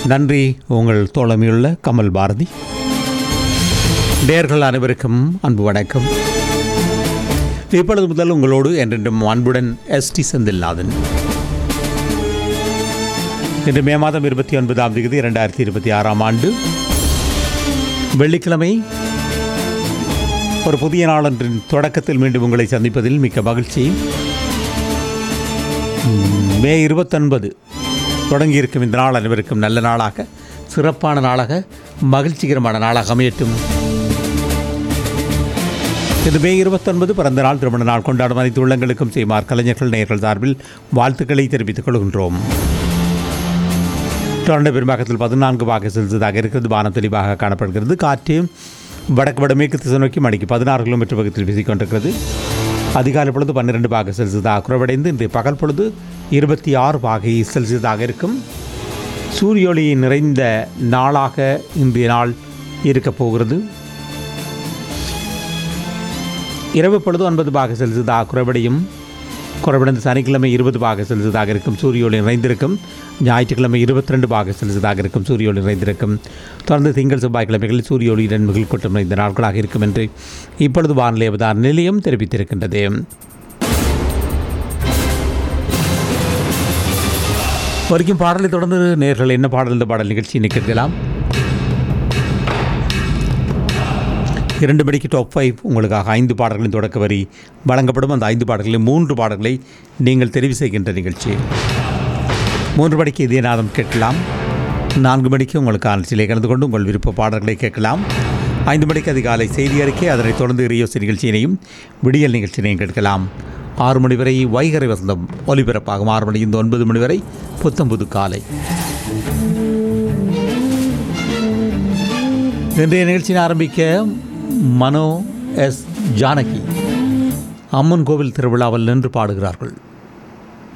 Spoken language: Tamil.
நன்றி உங்கள் தோழமையுள்ள கமல் பாரதி நேர்கள் அனைவருக்கும் அன்பு வணக்கம் இப்பொழுது முதல் உங்களோடு என்றென்றும் அன்புடன் எஸ் டி செந்தில்நாதன் இன்று மே மாதம் இருபத்தி ஒன்பதாம் தேதி இரண்டாயிரத்தி இருபத்தி ஆறாம் ஆண்டு வெள்ளிக்கிழமை ஒரு புதிய நாளன்றின் தொடக்கத்தில் மீண்டும் உங்களை சந்திப்பதில் மிக்க மகிழ்ச்சி ம், மே இருபத்தொன்பது தொடங்கியிருக்கும் இந்த நாள் அனைவருக்கும் நல்ல நாளாக சிறப்பான நாளாக மகிழ்ச்சிகரமான நாளாக அமையட்டும் இது மே இருபத்தொன்பது பிறந்த நாள் திருமண நாள் கொண்டாடும் அனைத்து உள்ளங்களுக்கும் செய்மார் கலைஞர்கள் நேயர்கள் சார்பில் வாழ்த்துக்களை தெரிவித்துக் கொள்கின்றோம் தொடர்ந்து பெரும்பாக்கத்தில் பதினான்கு பாக செல்சியஸாக இருக்கிறது வானம் தெளிவாக காணப்படுகிறது காற்று வடக்கு வடமேற்கு திசை நோக்கி மணிக்கு பதினாறு கிலோமீட்டர் வேகத்தில் வீசிக்கொண்டிருக்கிறது அதிகாலை பொழுது பன்னிரெண்டு பாக செல்சியஸாக குறைவடைந்து இன்றைய பகல் பொழுது இருபத்தி ஆறு பாகை செல்சியஸாக இருக்கும் சூரிய ஒளி நிறைந்த நாளாக இன்றைய நாள் இருக்கப் போகிறது இரவு பொழுது ஒன்பது பாக செல்சியஸாக குறைவடையும் குறைவடைந்து சனிக்கிழமை இருபது பாக செல்சியஸாக இருக்கும் சூரிய ஒளி நிறைந்திருக்கும் ஞாயிற்றுக்கிழமை இருபத்தி ரெண்டு பாக செல்சியஸாக இருக்கும் சூரிய ஒளி நிறைந்திருக்கும் தொடர்ந்து திங்கள் செவ்வாய்க்கிழமைகளில் சூரிய ஒளியுடன் மிகில் கூட்டம் நிறைந்த நாட்களாக இருக்கும் என்று இப்பொழுது வானிலை அவதார நிலையம் தெரிவித்திருக்கின்றது வரைக்கும் பாடலை தொடர்ந்து நேர்கள் என்ன பாடல் இந்த பாடல் நிகழ்ச்சியை கேட்கலாம் இரண்டு மணிக்கு டாப் ஃபைவ் உங்களுக்காக ஐந்து பாடல்களின் தொடக்க வரி வழங்கப்படும் அந்த ஐந்து பாடல்களில் மூன்று பாடல்களை நீங்கள் தெரிவு செய்கின்ற நிகழ்ச்சி மூன்று மணிக்கு இதே நாதம் கேட்கலாம் நான்கு மணிக்கு உங்களுக்கு ஆலோசனை கலந்து கொண்டு உங்கள் விருப்ப பாடல்களை கேட்கலாம் ஐந்து மணிக்கு அதிகாலை செய்தி அறிக்கை அதனைத் தொடர்ந்து ரியோசி நிகழ்ச்சியினையும் விடியல் நிகழ்ச்சியினையும் கேட்கலாம் ஆறு மணி வரை வைகரை வசந்தம் ஒலிபரப்பாகும் ஆறு மணி இந்த ஒன்பது மணி வரை புத்தம்புது காலை இன்றைய நிகழ்ச்சியை ஆரம்பிக்க மனோ எஸ் ஜானகி அம்மன் கோவில் திருவிழாவில் நின்று பாடுகிறார்கள்